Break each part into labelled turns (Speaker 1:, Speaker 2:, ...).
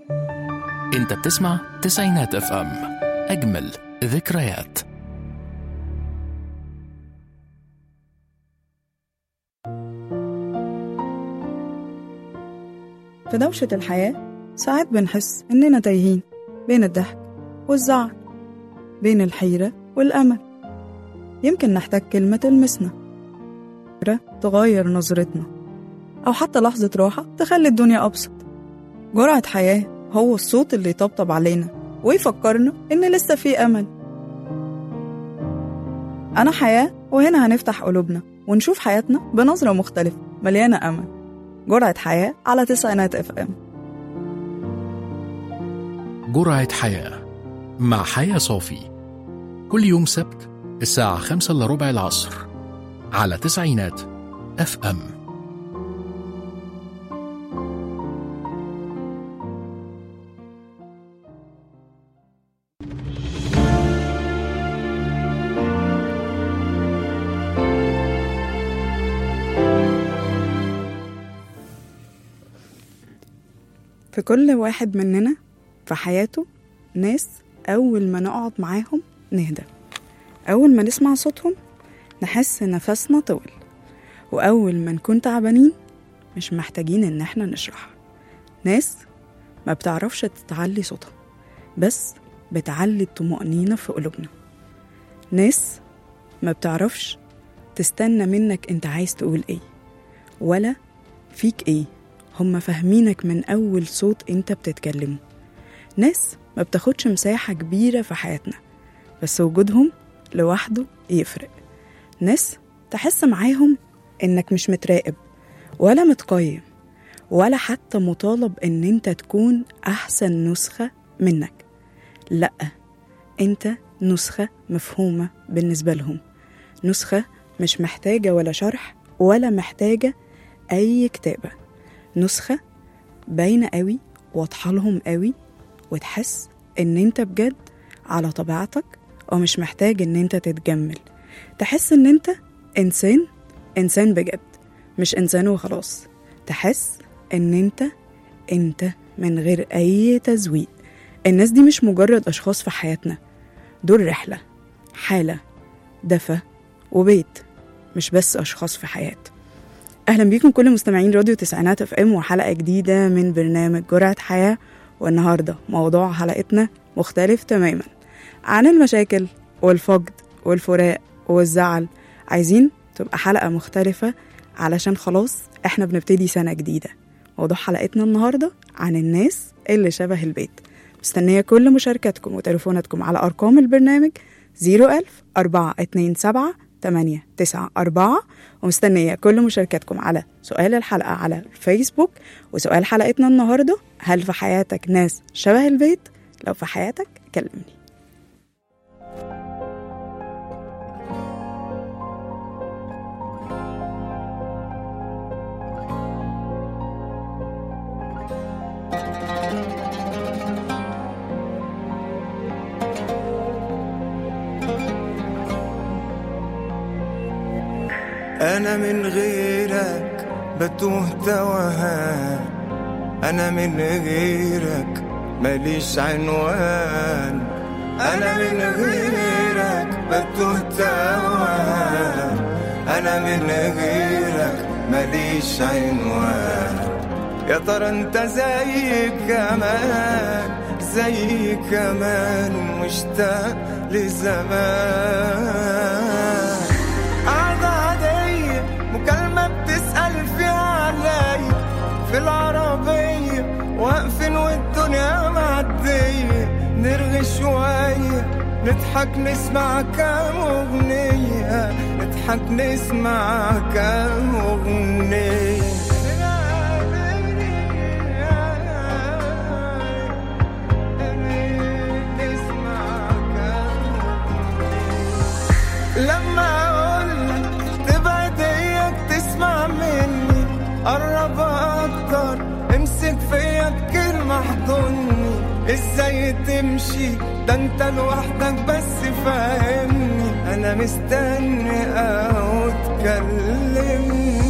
Speaker 1: انت بتسمع تسعينات اف ام اجمل ذكريات
Speaker 2: في دوشة الحياة ساعات بنحس إننا تايهين بين الضحك والزعل بين الحيرة والأمل يمكن نحتاج كلمة تلمسنا فكرة تغير نظرتنا أو حتى لحظة راحة تخلي الدنيا أبسط جرعة حياة هو الصوت اللي يطبطب علينا ويفكرنا إن لسه في أمل أنا حياة وهنا هنفتح قلوبنا ونشوف حياتنا بنظرة مختلفة مليانة أمل جرعة حياة على تسعينات اف ام
Speaker 1: جرعة حياة مع حياة صافي كل يوم سبت الساعة خمسة إلا ربع العصر على تسعينات اف ام
Speaker 2: في كل واحد مننا في حياته ناس أول ما نقعد معاهم نهدى أول ما نسمع صوتهم نحس نفسنا طول وأول ما نكون تعبانين مش محتاجين إن احنا نشرح ناس ما بتعرفش تتعلي صوتها بس بتعلي الطمأنينة في قلوبنا ناس ما بتعرفش تستنى منك انت عايز تقول ايه ولا فيك ايه هما فاهمينك من أول صوت انت بتتكلمه ناس ما بتاخدش مساحة كبيرة في حياتنا بس وجودهم لوحده يفرق ناس تحس معاهم انك مش متراقب ولا متقيم ولا حتى مطالب ان انت تكون احسن نسخة منك لا انت نسخة مفهومة بالنسبة لهم نسخة مش محتاجة ولا شرح ولا محتاجة اي كتابة نسخة باينة قوي واضحة لهم قوي وتحس ان انت بجد على طبيعتك ومش محتاج ان انت تتجمل تحس ان انت انسان انسان بجد مش انسان وخلاص تحس ان انت انت من غير اي تزويق الناس دي مش مجرد اشخاص في حياتنا دول رحلة حالة دفى وبيت مش بس اشخاص في حياه اهلا بيكم كل مستمعين راديو تسعينات اف ام وحلقه جديده من برنامج جرعه حياه والنهارده موضوع حلقتنا مختلف تماما عن المشاكل والفقد والفراق والزعل عايزين تبقى حلقه مختلفه علشان خلاص احنا بنبتدي سنه جديده موضوع حلقتنا النهارده عن الناس اللي شبه البيت مستنيه كل مشاركاتكم وتليفوناتكم على ارقام البرنامج 01000 427 8 9 4 ومستنية كل مشاركاتكم على سؤال الحلقة على الفيسبوك وسؤال حلقتنا النهاردة هل في حياتك ناس شبه البيت؟ لو في حياتك كلمني
Speaker 3: أنا من غيرك بتوه توهان أنا من غيرك ماليش عنوان أنا من غيرك بتوه توهان أنا من غيرك ماليش عنوان يا ترى انت زي كمان زي كمان مشتاق لزمان قعدة عادية مكالمة بتسأل فيها عليا في العربية واقفين والدنيا معدية نرغي شوية نضحك نسمع كام أغنية نضحك نسمع كام أغنية نسمع كام لما اقولك تبعد اياك تسمع مني قرب اكتر امسك فيا بكلمة احضني ازاي تمشي ده انت لوحدك بس فاهمني انا مستني او تكلمني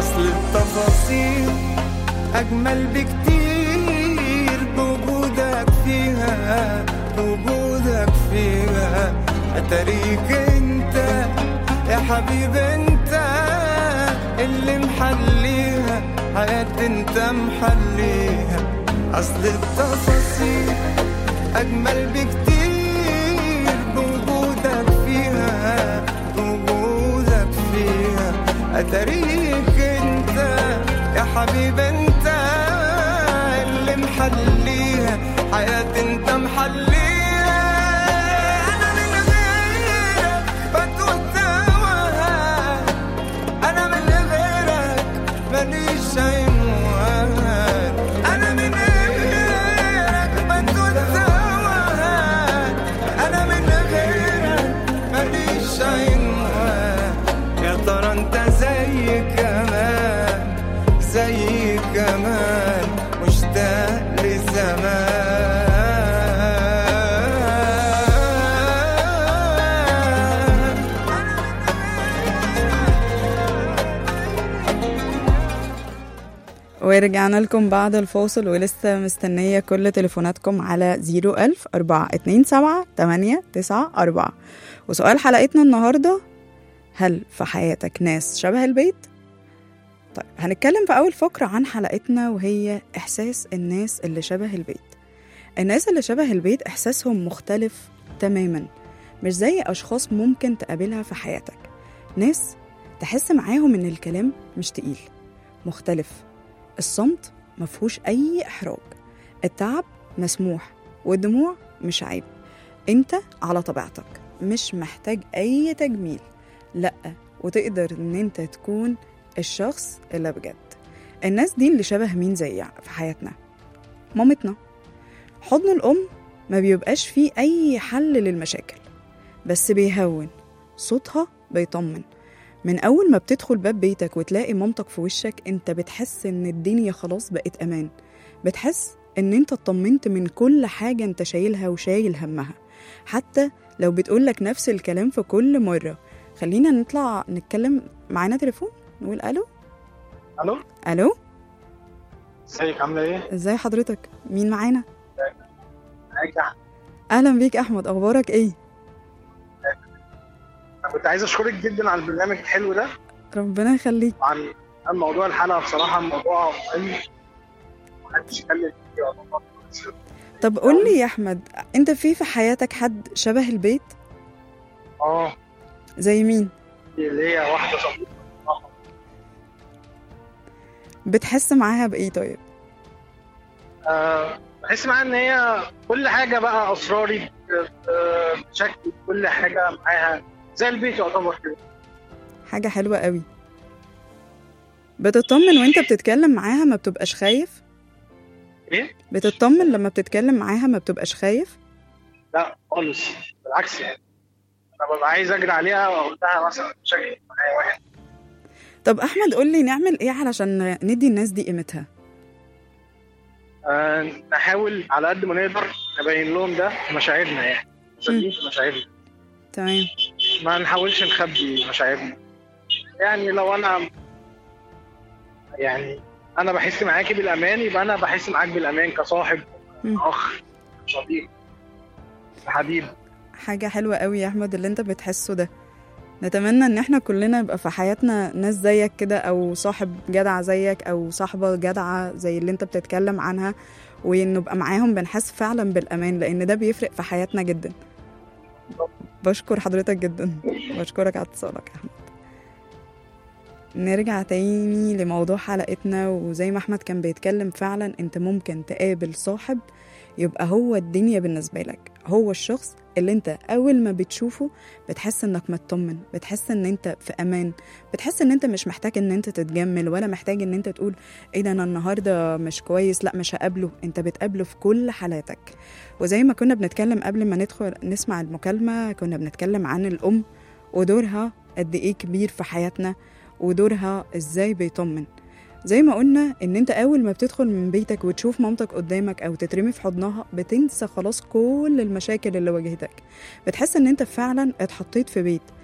Speaker 3: أصل التفاصيل أجمل بكتير بوجودك فيها بوجودك فيها أتاريك أنت يا حبيب أنت اللي محليها حياتي أنت محليها أصل التفاصيل أجمل بكتير بوجودك فيها بوجودك فيها أتاريك أنت يا حبيب أنت اللي محليها حياتي أنت محليها أنا من غيرك بتوه توهان أنا من غيرك ماليش عنوان أنا من غيرك بتوه توهان أنا من غيرك ماليش عنوان يا ترى أنت زي كمان زي كمان مشتاق لزمان
Speaker 2: ورجعنا لكم بعد الفاصل ولسه مستنية كل تليفوناتكم على 01000 427 894 وسؤال حلقتنا النهاردة هل في حياتك ناس شبه البيت؟ طيب هنتكلم في أول فقرة عن حلقتنا وهي إحساس الناس اللي شبه البيت الناس اللي شبه البيت إحساسهم مختلف تماما مش زي أشخاص ممكن تقابلها في حياتك ناس تحس معاهم إن الكلام مش تقيل مختلف الصمت مفهوش أي إحراج التعب مسموح والدموع مش عيب انت على طبيعتك مش محتاج أي تجميل لأ وتقدر إن انت تكون الشخص اللي بجد الناس دي اللي شبه مين زي في حياتنا مامتنا حضن الأم ما بيبقاش فيه أي حل للمشاكل بس بيهون صوتها بيطمن من أول ما بتدخل باب بيتك وتلاقي مامتك في وشك انت بتحس ان الدنيا خلاص بقت أمان بتحس ان انت اطمنت من كل حاجة انت شايلها وشايل همها حتى لو بتقولك نفس الكلام في كل مرة خلينا نطلع نتكلم معانا تليفون نقول ألو
Speaker 4: الو
Speaker 2: ألو
Speaker 4: ازيك عامله ايه؟
Speaker 2: ازاي حضرتك مين معانا
Speaker 4: معاك يا أحمد.
Speaker 2: أهلا بيك أحمد أخبارك إيه
Speaker 4: انا كنت عايز اشكرك جدا على البرنامج الحلو ده
Speaker 2: ربنا يخليك
Speaker 4: عن عن موضوع الحلقه بصراحه موضوع مهم محدش يتكلم فيه ولا موضوع كويس.
Speaker 2: طب قول لي يا أحمد أنت في في حياتك حد شبه البيت
Speaker 4: اه
Speaker 2: زي مين
Speaker 4: دي اللي هي واحده صديقه
Speaker 2: بتحس معاها بإيه طيب
Speaker 4: آه بحس معاها ان هي كل حاجه بقى اسراري آه، شكلي كل حاجه معاها زي البيت يعتبر كده
Speaker 2: حاجة حلوة قوي بتطمن وانت بتتكلم معاها ما بتبقاش خايف
Speaker 4: ايه؟
Speaker 2: بتطمن لما بتتكلم معاها ما بتبقاش خايف
Speaker 4: لا خالص بالعكس يعني انا ببقى عايز اجري عليها واقول لها مثلا شكلي معايا واحد
Speaker 2: طب احمد قول لي نعمل ايه علشان ندي الناس دي قيمتها
Speaker 4: آه نحاول على قد ما نقدر نبين لهم ده في مشاعرنا يعني صدقين في مشاعرنا
Speaker 2: تمام
Speaker 4: ما نحاولش نخبي مشاعرنا يعني لو انا يعني انا بحس معاكي بالامان يبقى انا بحس معاك بالامان كصاحب
Speaker 2: مم.
Speaker 4: اخ صديق حبيب
Speaker 2: حاجة حلوة قوي يا احمد اللي انت بتحسه ده نتمنى ان احنا كلنا يبقى في حياتنا ناس زيك كده او صاحب جدع زيك او صاحبة جدعة زي اللي انت بتتكلم عنها ونبقى معاهم بنحس فعلا بالامان لان ده بيفرق في حياتنا جدا بشكر حضرتك جدا بشكرك على اتصالك يا احمد نرجع تاني لموضوع حلقتنا وزي ما احمد كان بيتكلم فعلا انت ممكن تقابل صاحب يبقى هو الدنيا بالنسبة لك هو الشخص اللي انت اول ما بتشوفه بتحس انك مطمن بتحس ان انت في امان بتحس ان انت مش محتاج ان انت تتجمل ولا محتاج ان انت تقول ايه ده انا النهارده مش كويس لا مش هقابله انت بتقابله في كل حالاتك وزي ما كنا بنتكلم قبل ما ندخل نسمع المكالمة كنا بنتكلم عن الام ودورها قد ايه كبير في حياتنا ودورها ازاي بيطمن زي ما قلنا ان انت اول ما بتدخل من بيتك وتشوف مامتك قدامك او تترمي في حضنها بتنسى خلاص كل المشاكل اللي واجهتك بتحس ان انت فعلا اتحطيت في بيت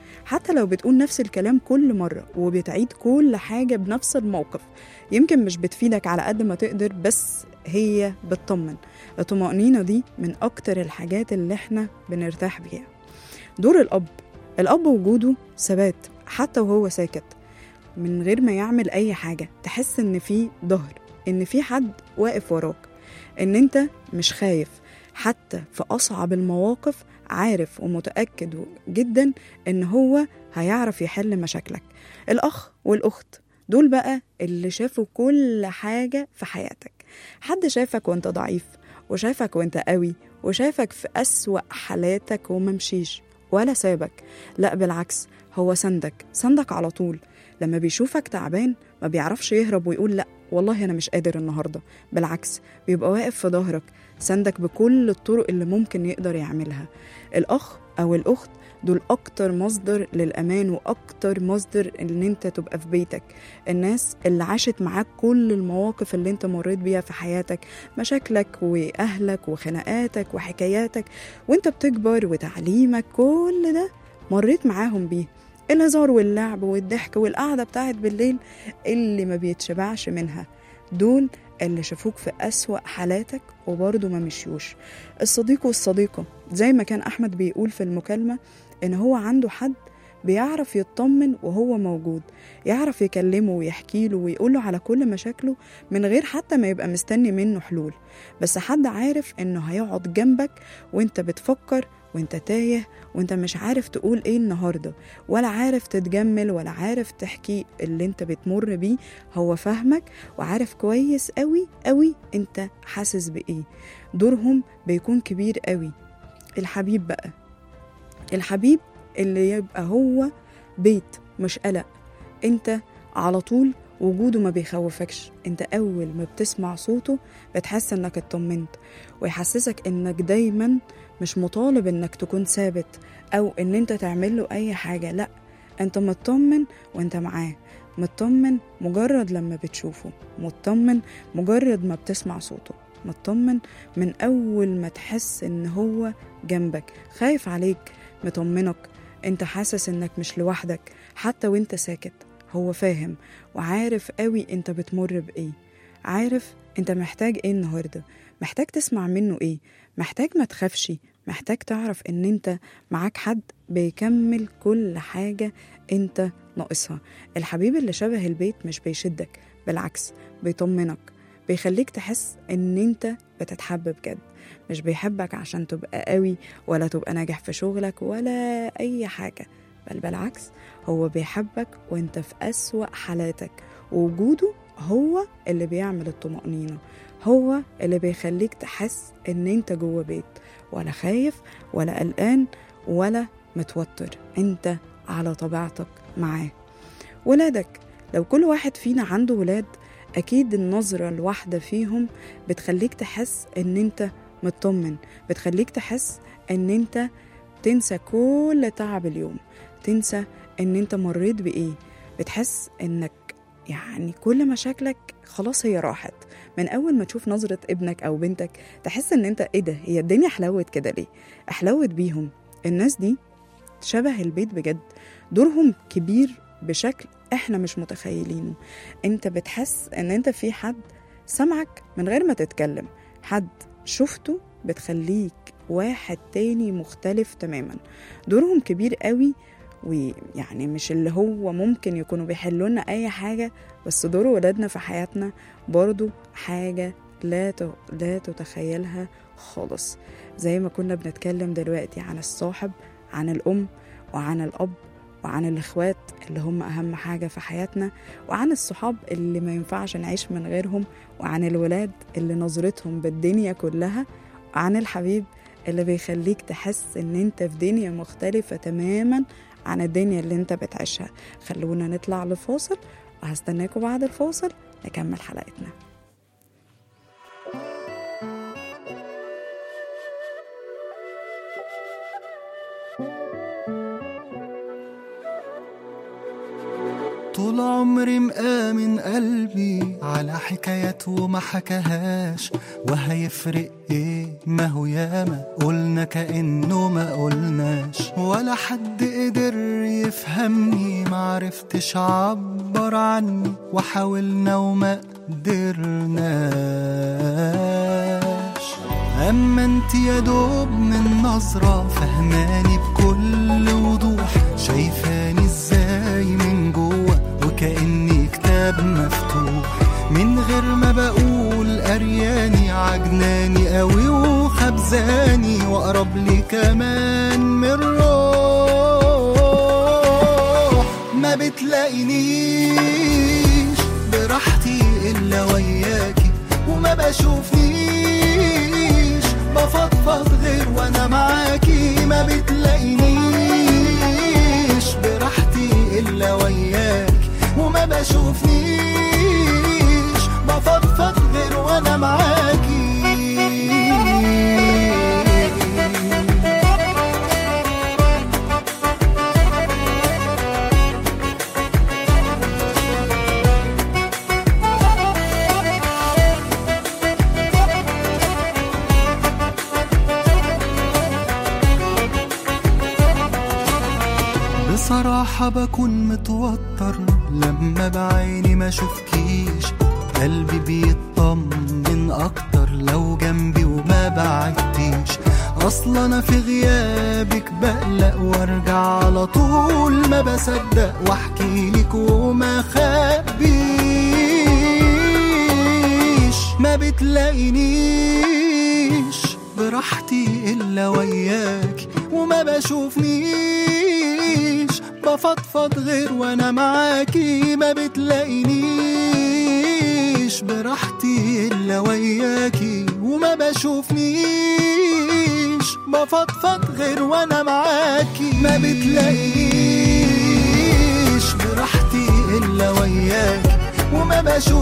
Speaker 2: حتى لو بتقول نفس الكلام كل مرة وبتعيد كل حاجة بنفس الموقف يمكن مش بتفيدك على قد ما تقدر بس هي بتطمن الطمأنينة دي من أكتر الحاجات اللي احنا بنرتاح بيها دور الأب الأب وجوده ثبات حتى وهو ساكت من غير ما يعمل أي حاجة تحس إن في ظهر إن في حد واقف وراك إن أنت مش خايف حتى في أصعب المواقف عارف ومتأكد جدا إن هو هيعرف يحل مشاكلك الأخ والأخت دول بقى اللي شافوا كل حاجة في حياتك حد شافك وانت ضعيف وشافك وانت قوي وشافك في أسوأ حالاتك وممشيش ولا سابك لا بالعكس هو سندك سندك على طول لما بيشوفك تعبان ما بيعرفش يهرب ويقول لا والله أنا مش قادر النهاردة بالعكس بيبقى واقف في ظهرك سندك بكل الطرق اللي ممكن يقدر يعملها الأخ أو الأخت دول أكتر مصدر للأمان وأكتر مصدر إن أنت تبقى في بيتك الناس اللي عاشت معاك كل المواقف اللي أنت مريت بيها في حياتك مشاكلك وأهلك وخناقاتك وحكاياتك وأنت بتكبر وتعليمك كل ده مريت معاهم بيه الهزار واللعب والضحك والقعدة بتاعت بالليل اللي ما بيتشبعش منها دول اللي شافوك في أسوأ حالاتك وبرضه ما مشيوش الصديق والصديقة زي ما كان أحمد بيقول في المكالمة إن هو عنده حد بيعرف يطمن وهو موجود يعرف يكلمه ويحكي له ويقوله على كل مشاكله من غير حتى ما يبقى مستني منه حلول بس حد عارف إنه هيقعد جنبك وإنت بتفكر وإنت تايه وإنت مش عارف تقول إيه النهاردة ولا عارف تتجمل ولا عارف تحكي اللي إنت بتمر بيه هو فاهمك وعارف كويس قوي قوي إنت حاسس بإيه دورهم بيكون كبير قوي الحبيب بقى الحبيب اللي يبقى هو بيت مش قلق انت على طول وجوده ما بيخوفكش انت اول ما بتسمع صوته بتحس انك اطمنت ويحسسك انك دايما مش مطالب انك تكون ثابت او ان انت تعمل له اي حاجة لا انت مطمن وانت معاه مطمن مجرد لما بتشوفه مطمن مجرد ما بتسمع صوته مطمن من اول ما تحس ان هو جنبك خايف عليك مطمنك انت حاسس انك مش لوحدك حتى وانت ساكت هو فاهم وعارف قوي انت بتمر بايه عارف انت محتاج ايه النهارده محتاج تسمع منه ايه محتاج ما تخافش محتاج تعرف ان انت معاك حد بيكمل كل حاجة انت ناقصها الحبيب اللي شبه البيت مش بيشدك بالعكس بيطمنك بيخليك تحس ان انت بتتحب بجد مش بيحبك عشان تبقى قوي ولا تبقى ناجح في شغلك ولا اي حاجة بل بالعكس هو بيحبك وانت في أسوأ حالاتك ووجوده هو اللي بيعمل الطمأنينة هو اللي بيخليك تحس ان انت جوه بيت ولا خايف ولا قلقان ولا متوتر انت على طبيعتك معاه ولادك لو كل واحد فينا عنده ولاد اكيد النظرة الواحدة فيهم بتخليك تحس ان انت مطمن بتخليك تحس ان انت تنسى كل تعب اليوم تنسى ان انت مريت بايه بتحس انك يعني كل مشاكلك خلاص هي راحت من اول ما تشوف نظرة ابنك او بنتك تحس ان انت ايه ده هي الدنيا حلوت كده ليه احلوت بيهم الناس دي شبه البيت بجد دورهم كبير بشكل احنا مش متخيلينه انت بتحس ان انت في حد سمعك من غير ما تتكلم حد شفته بتخليك واحد تاني مختلف تماما دورهم كبير قوي ويعني مش اللي هو ممكن يكونوا بيحلوا لنا اي حاجه بس دور ولادنا في حياتنا برضو حاجه لا ت- لا تتخيلها خالص زي ما كنا بنتكلم دلوقتي عن الصاحب عن الام وعن الاب وعن الاخوات اللي هم اهم حاجه في حياتنا وعن الصحاب اللي ما ينفعش نعيش من غيرهم وعن الولاد اللي نظرتهم بالدنيا كلها وعن الحبيب اللي بيخليك تحس ان انت في دنيا مختلفة تماما عن الدنيا اللي انت بتعيشها خلونا نطلع لفاصل وهستناكم بعد الفاصل نكمل حلقتنا
Speaker 3: طول عمري عمري مآمن قلبي على حكايات وما حكاهاش وهيفرق ايه ما هو ياما قلنا كأنه ما قلناش ولا حد قدر يفهمني معرفتش عبر عني وحاولنا وما قدرناش اما انت يا دوب من نظرة فهماني بكل وضوح شايفاني ازاي من جوه وكأني كتاب مفتوح من غير ما بقول قرياني عجناني قوي وخبزاني واقرب لي كمان من روح ما بتلاقينيش براحتي الا وياكي وما بشوفنيش بفضفض غير وانا معاكي ما بتلاقينيش براحتي الا وياكي وما بشوفنيش بفضفض غير وانا معاكي بصراحة بكون متوتر لما بعيني ما شوفكيش قلبي بيطمن اكتر لو جنبي وما بعدتيش اصلا انا في غيابك بقلق وارجع على طول ما بصدق واحكي لك وما خبيش ما بتلاقينيش براحتي الا وياك وما بشوفنيش بفضفض غير وانا معاكي ما بتلاقينيش براحتي الا وياكي وما بشوفنيش بفضفض غير وانا معاكي ما بتلاقينيش براحتي الا وياكي وما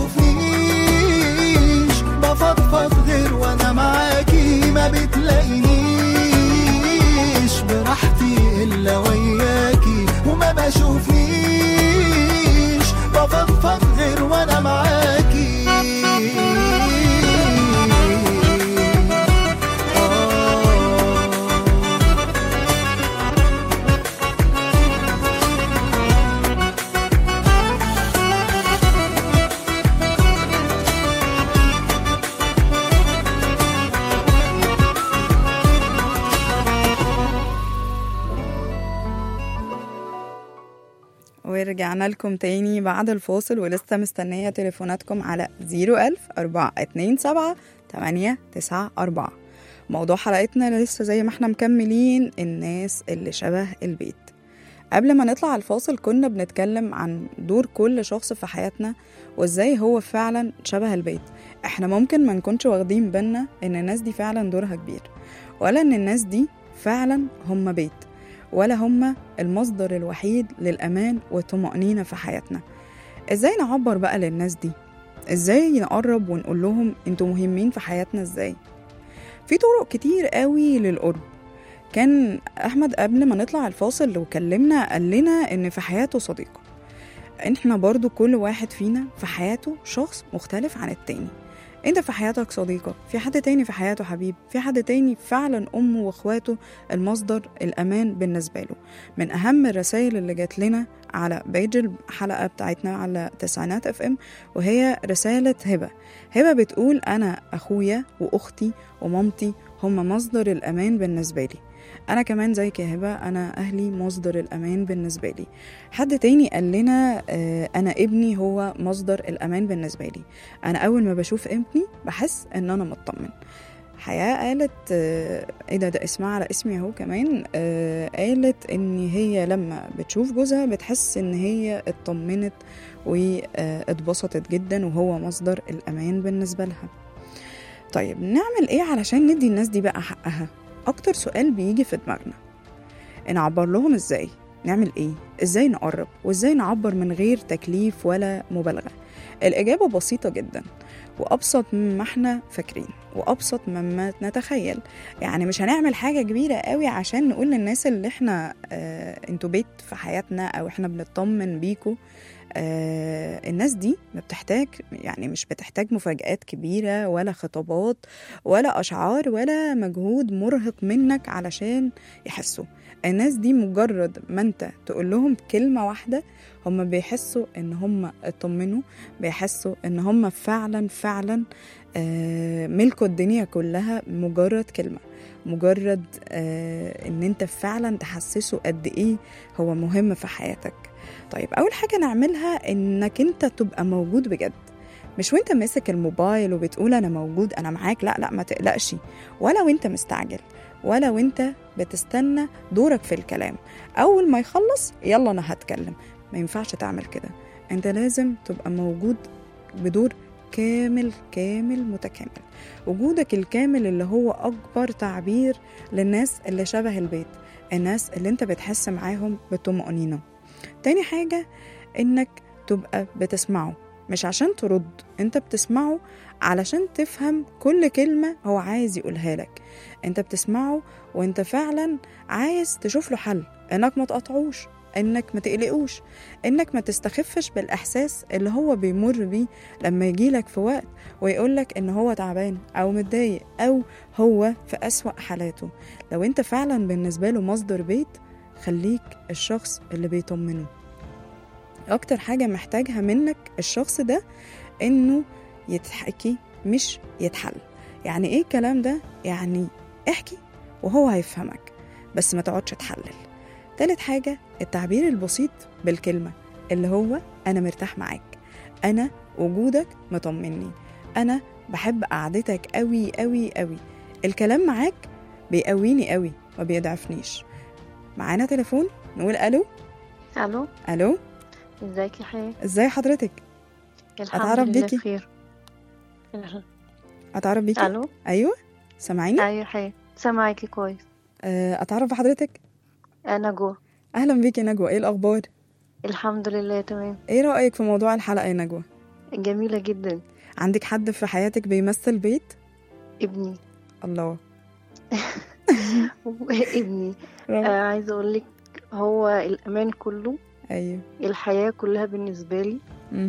Speaker 3: بشوفنيش بفضفض غير وانا معاكي ما بتلاقينيش براحتي الا وياكي وما بشوفنيش بفضفض غير وانا معاكي آه
Speaker 2: ورجعنا لكم تاني بعد الفاصل ولسه مستنية تليفوناتكم على 01000 427 894 موضوع حلقتنا لسه زي ما احنا مكملين الناس اللي شبه البيت قبل ما نطلع الفاصل كنا بنتكلم عن دور كل شخص في حياتنا وازاي هو فعلا شبه البيت احنا ممكن ما نكونش واخدين بالنا ان الناس دي فعلا دورها كبير ولا ان الناس دي فعلا هم بيت ولا هم المصدر الوحيد للأمان والطمأنينة في حياتنا ازاي نعبر بقى للناس دي ازاي نقرب ونقول لهم انتوا مهمين في حياتنا ازاي في طرق كتير قوي للقرب كان احمد قبل ما نطلع الفاصل وكلمنا قال لنا ان في حياته صديقه احنا برضو كل واحد فينا في حياته شخص مختلف عن التاني انت في حياتك صديقة في حد تاني في حياته حبيب في حد تاني فعلا امه واخواته المصدر الامان بالنسبة له من اهم الرسائل اللي جات لنا على بيج الحلقة بتاعتنا على تسعينات اف ام وهي رسالة هبة هبة بتقول انا اخويا واختي ومامتي هم مصدر الامان بالنسبة لي انا كمان زيك يا هبه انا اهلي مصدر الامان بالنسبه لي حد تاني قال لنا آه، انا ابني هو مصدر الامان بالنسبه لي انا اول ما بشوف ابني بحس ان انا مطمن حياة قالت آه، ايه ده ده اسمها على اسمي اهو كمان آه، قالت ان هي لما بتشوف جوزها بتحس ان هي اطمنت واتبسطت جدا وهو مصدر الامان بالنسبة لها طيب نعمل ايه علشان ندي الناس دي بقى حقها اكتر سؤال بيجي في دماغنا نعبر لهم ازاي نعمل ايه ازاي نقرب وازاي نعبر من غير تكليف ولا مبالغه الاجابه بسيطه جدا وابسط مما احنا فاكرين وابسط مما نتخيل يعني مش هنعمل حاجه كبيره قوي عشان نقول للناس اللي احنا آه انتوا بيت في حياتنا او احنا بنطمن بيكوا آه الناس دي ما بتحتاج يعني مش بتحتاج مفاجآت كبيرة ولا خطابات ولا أشعار ولا مجهود مرهق منك علشان يحسوا الناس دي مجرد ما انت تقول لهم كلمة واحدة هم بيحسوا ان هم اطمنوا بيحسوا ان هم فعلا فعلا آه، ملكوا الدنيا كلها مجرد كلمة مجرد آه، ان انت فعلا تحسسه قد ايه هو مهم في حياتك طيب اول حاجة نعملها انك انت تبقى موجود بجد مش وانت ماسك الموبايل وبتقول انا موجود انا معاك لا لا ما تقلقش ولا وانت مستعجل ولا وانت بتستنى دورك في الكلام اول ما يخلص يلا انا هتكلم ما ينفعش تعمل كده انت لازم تبقى موجود بدور كامل كامل متكامل وجودك الكامل اللي هو اكبر تعبير للناس اللي شبه البيت الناس اللي انت بتحس معاهم بالطمأنينة تاني حاجة انك تبقى بتسمعه مش عشان ترد انت بتسمعه علشان تفهم كل كلمة هو عايز يقولها لك انت بتسمعه وانت فعلا عايز تشوف له حل انك ما تقطعوش انك ما تقلقوش انك ما تستخفش بالاحساس اللي هو بيمر بيه لما يجيلك في وقت ويقولك ان هو تعبان او متضايق او هو في اسوأ حالاته لو انت فعلا بالنسبة له مصدر بيت خليك الشخص اللي بيطمنه اكتر حاجة محتاجها منك الشخص ده انه يتحكي مش يتحل يعني ايه الكلام ده يعني احكي وهو هيفهمك بس ما تقعدش تحلل تالت حاجة التعبير البسيط بالكلمة اللي هو أنا مرتاح معاك أنا وجودك مطمني أنا بحب قعدتك قوي قوي قوي الكلام معاك بيقويني قوي ما بيضعفنيش معانا تليفون نقول ألو
Speaker 5: الو
Speaker 2: ألو
Speaker 5: ازيك يا حياة
Speaker 2: ازاي حضرتك
Speaker 5: الحمد
Speaker 2: أتعرف
Speaker 5: لله
Speaker 2: بيكي؟
Speaker 5: بخير
Speaker 2: أتعرف بيكي
Speaker 5: الو
Speaker 2: أيوة سامعيني
Speaker 5: ايوه يا حياة سامعاكي كويس
Speaker 2: آه، أتعرف بحضرتك
Speaker 5: انا جو
Speaker 2: أهلا بيكي يا نجوى إيه الأخبار
Speaker 5: الحمد لله تمام
Speaker 2: إيه رأيك في موضوع الحلقة يا نجوى
Speaker 5: جميلة جدا
Speaker 2: عندك حد في حياتك بيمثل بيت
Speaker 5: ابني
Speaker 2: الله
Speaker 5: ابني
Speaker 2: برافو.
Speaker 5: آه عايزة اقول لك هو الامان كله
Speaker 2: أيوة
Speaker 5: الحياة كلها بالنسبة لي
Speaker 2: مم.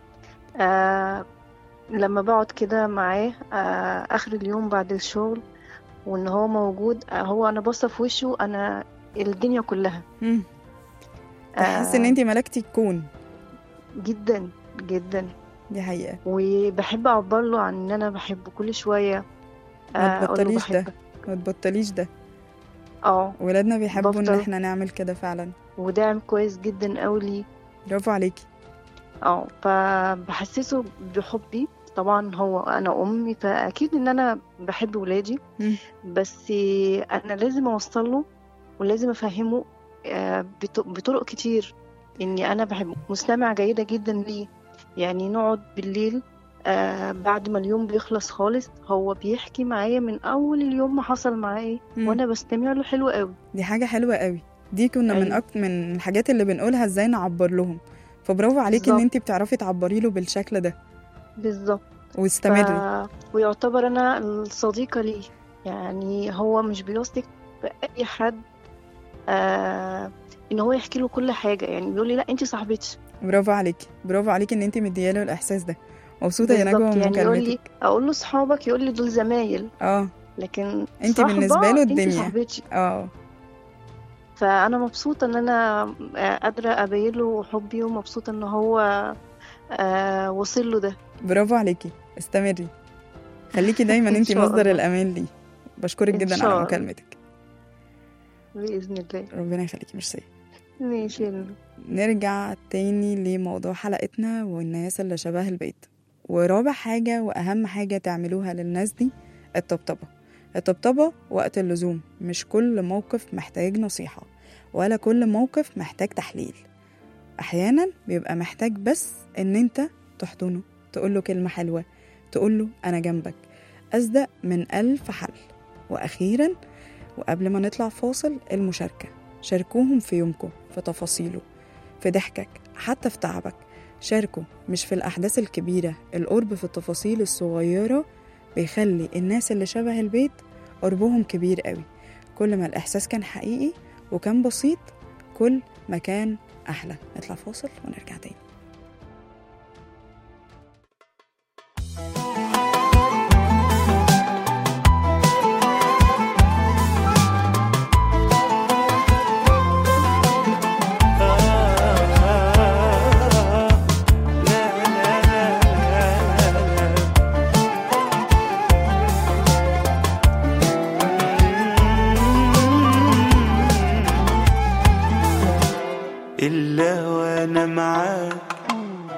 Speaker 5: آه لما بقعد كده معاه آه اخر اليوم بعد الشغل وان هو موجود آه هو انا باصه في وشه انا الدنيا كلها
Speaker 2: مم. تحس ان
Speaker 5: آه
Speaker 2: انت ملكتي الكون
Speaker 5: جدا جدا
Speaker 2: دي حقيقة
Speaker 5: وبحب اعبر له عن ان انا بحبه كل شويه
Speaker 2: ما
Speaker 5: آه، أقول له
Speaker 2: تبطليش ده
Speaker 5: بحبك.
Speaker 2: ما تبطليش ده
Speaker 5: اه
Speaker 2: ولادنا بيحبوا ان
Speaker 5: بفضل.
Speaker 2: احنا نعمل كده فعلا
Speaker 5: وداعم كويس جدا قوي ليه
Speaker 2: برافو عليكي
Speaker 5: اه فبحسسه بحبي طبعا هو انا امي فاكيد ان انا بحب ولادي
Speaker 2: مم.
Speaker 5: بس انا لازم اوصل له ولازم افهمه آه، بط- بطرق كتير اني انا بحب مستمع جيده جدا ليه يعني نقعد بالليل آه بعد ما اليوم بيخلص خالص هو بيحكي معايا من اول اليوم ما حصل معاه ايه
Speaker 2: مم.
Speaker 5: وانا بستمع له حلو قوي
Speaker 2: دي حاجة حلوة قوي دي كنا من
Speaker 5: أيوة.
Speaker 2: أكتر من الحاجات اللي بنقولها ازاي نعبر لهم فبرافو عليكي ان
Speaker 5: بالظبط.
Speaker 2: انت بتعرفي تعبري له بالشكل ده
Speaker 5: بالظبط
Speaker 2: واستمري
Speaker 5: ف... ويعتبر انا الصديقة ليه يعني هو مش بيثق في اي حد آه ان هو يحكي له كل حاجة يعني بيقول لي لا انت صاحبتي
Speaker 2: برافو عليكي برافو عليكي ان انت مدياله الاحساس ده مبسوطة يا
Speaker 5: بالظبط
Speaker 2: نجوى من
Speaker 5: يعني يقول لي
Speaker 2: مكالمتك
Speaker 5: اقول له صحابك يقول لي دول زمايل
Speaker 2: اه
Speaker 5: لكن
Speaker 2: انت
Speaker 5: صاحبة
Speaker 2: بالنسبة له
Speaker 5: انت
Speaker 2: الدنيا.
Speaker 5: صاحبتي
Speaker 2: اه
Speaker 5: فانا مبسوطة ان انا آه، قادرة ابين له حبي ومبسوطة ان هو آه وصل له ده
Speaker 2: برافو عليكي استمري خليكي دايما
Speaker 5: إن
Speaker 2: انت
Speaker 5: شاء
Speaker 2: مصدر
Speaker 5: الله.
Speaker 2: الامان لي بشكرك
Speaker 5: إن
Speaker 2: جدا
Speaker 5: شاء
Speaker 2: على
Speaker 5: الله.
Speaker 2: مكالمتك
Speaker 5: بإذن الله
Speaker 2: ربنا يخليكي ميرسي
Speaker 5: ماشي يا نور.
Speaker 2: نرجع تاني لموضوع حلقتنا والناس اللي شبه البيت ورابع حاجة وأهم حاجة تعملوها للناس دي الطبطبة الطبطبة وقت اللزوم مش كل موقف محتاج نصيحة ولا كل موقف محتاج تحليل أحيانا بيبقى محتاج بس إن أنت تحضنه تقوله كلمة حلوة تقوله أنا جنبك أصدق من ألف حل وأخيرا وقبل ما نطلع فاصل المشاركة شاركوهم في يومكم في تفاصيله في ضحكك حتى في تعبك شاركوا مش في الأحداث الكبيرة القرب في التفاصيل الصغيرة بيخلي الناس اللي شبه البيت قربهم كبير قوي كل ما الإحساس كان حقيقي وكان بسيط كل ما كان أحلى نطلع فاصل ونرجع تاني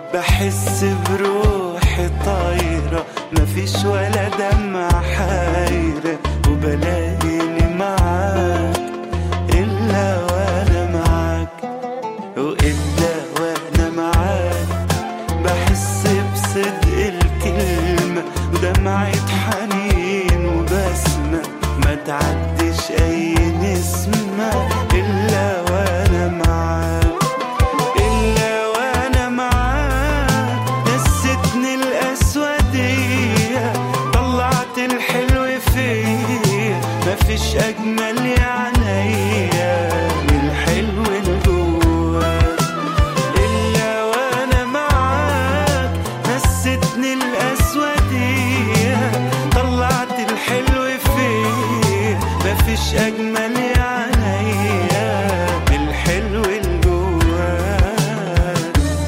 Speaker 6: بحس بروحي طايرة مفيش ولا دمعة حايرة وبلاقيني معاك إلا وأنا معاك وإلا وأنا معاك بحس بصدق الكلمة ودمعة حنين وبسمة ما تعديش أي نسمة إلا وأنا معاك إلا وأنا معاك نستني الأسودية طلعت الحلو فيا مفيش أجمل يا عينيا من الحلو اللي جواك إلا وأنا معاك نستني الأسودية طلعت الحلو فيا مفيش أجمل يا عينيا من الحلو اللي جواك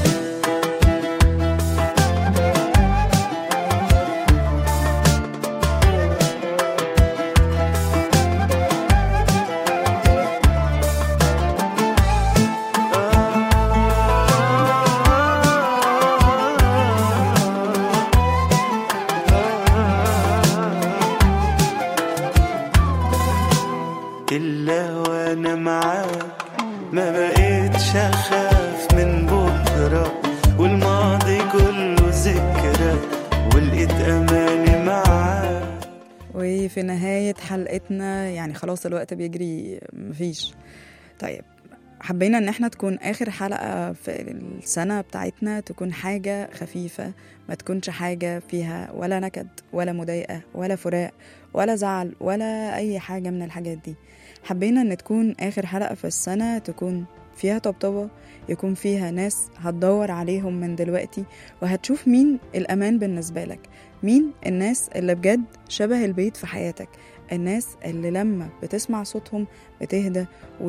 Speaker 6: إلا وأنا معاك ما بقيتش أخاف من بكرة والماضي كله ذكرى ولقيت أماني معاك
Speaker 2: وفي نهاية حلقتنا يعني خلاص الوقت بيجري مفيش طيب حبينا ان احنا تكون اخر حلقة في السنة بتاعتنا تكون حاجة خفيفة ما تكونش حاجة فيها ولا نكد ولا مضايقة ولا فراق ولا زعل ولا اي حاجة من الحاجات دي حبينا ان تكون اخر حلقة في السنة تكون فيها طبطبة يكون فيها ناس هتدور عليهم من دلوقتي وهتشوف مين الأمان بالنسبة لك مين الناس اللي بجد شبه البيت في حياتك الناس اللي لما بتسمع صوتهم بتهدى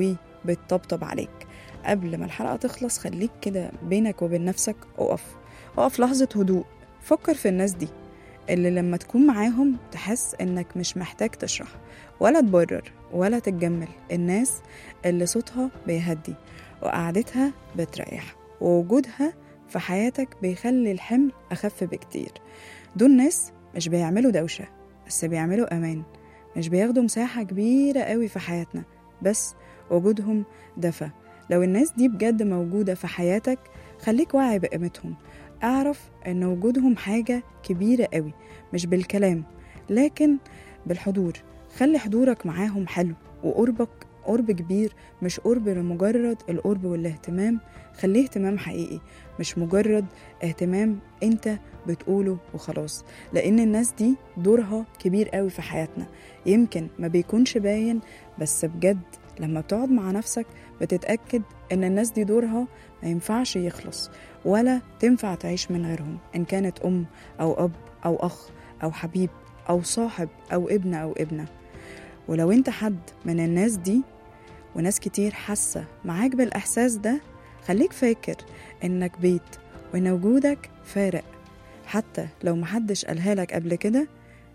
Speaker 2: وبتطبطب عليك قبل ما الحلقة تخلص خليك كده بينك وبين نفسك اقف اقف لحظة هدوء فكر في الناس دي اللي لما تكون معاهم تحس انك مش محتاج تشرح ولا تبرر ولا تتجمل الناس اللي صوتها بيهدي وقعدتها بتريح ووجودها في حياتك بيخلي الحمل أخف بكتير دول ناس مش بيعملوا دوشة بس بيعملوا أمان مش بياخدوا مساحة كبيرة قوي في حياتنا بس وجودهم دفى لو الناس دي بجد موجودة في حياتك خليك واعي بقيمتهم اعرف ان وجودهم حاجة كبيرة قوي مش بالكلام لكن بالحضور خلي حضورك معاهم حلو وقربك قرب كبير مش قرب لمجرد القرب والاهتمام خليه اهتمام حقيقي مش مجرد اهتمام انت بتقوله وخلاص لان الناس دي دورها كبير قوي في حياتنا يمكن ما بيكونش باين بس بجد لما بتقعد مع نفسك بتتأكد ان الناس دي دورها ما ينفعش يخلص ولا تنفع تعيش من غيرهم ان كانت ام او اب او اخ او حبيب او صاحب او ابن او ابنه ولو انت حد من الناس دي وناس كتير حاسة معاك بالإحساس ده خليك فاكر إنك بيت وإن وجودك فارق حتى لو محدش قالها لك قبل كده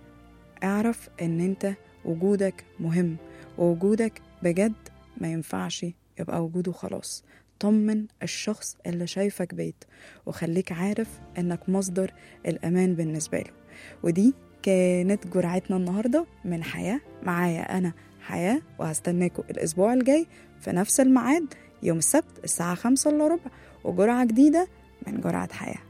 Speaker 2: اعرف إن أنت وجودك مهم ووجودك بجد ما ينفعش يبقى وجوده خلاص طمن الشخص اللي شايفك بيت وخليك عارف إنك مصدر الأمان بالنسبة له ودي كانت جرعتنا النهاردة من حياة معايا أنا حياة وهستناكم الأسبوع الجاي في نفس الميعاد يوم السبت الساعة خمسة إلا ربع وجرعة جديدة من جرعة حياة